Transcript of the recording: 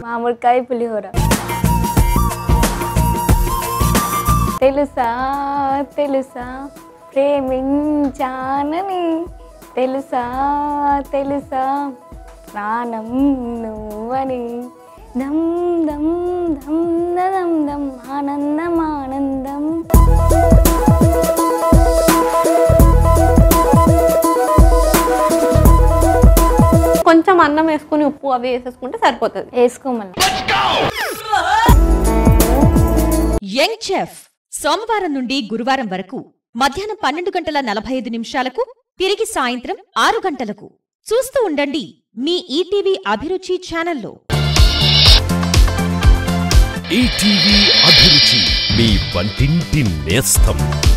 మామిడికాయ పులిహోర తెలుసా తెలుసా ప్రేమించానని తెలుసా తెలుసా ప్రాణం నువ్వని దమ్ దమ్ దమ్ దమ్ దమ్ ఆనందం ఆనందం కొంచెం అన్నం వేసుకుని ఉప్పు అవి వేసేసుకుంటే సరిపోతుంది వేసుకోమని యంగ్ చెఫ్ సోమవారం నుండి గురువారం వరకు మధ్యాహ్నం పన్నెండు గంటల నలభై ఐదు నిమిషాలకు తిరిగి సాయంత్రం ఆరు గంటలకు చూస్తూ ఉండండి మీ ఈటీవీ అభిరుచి ఛానల్లో ఈటీవీ అభిరుచి మీ వంటింటి నేస్తం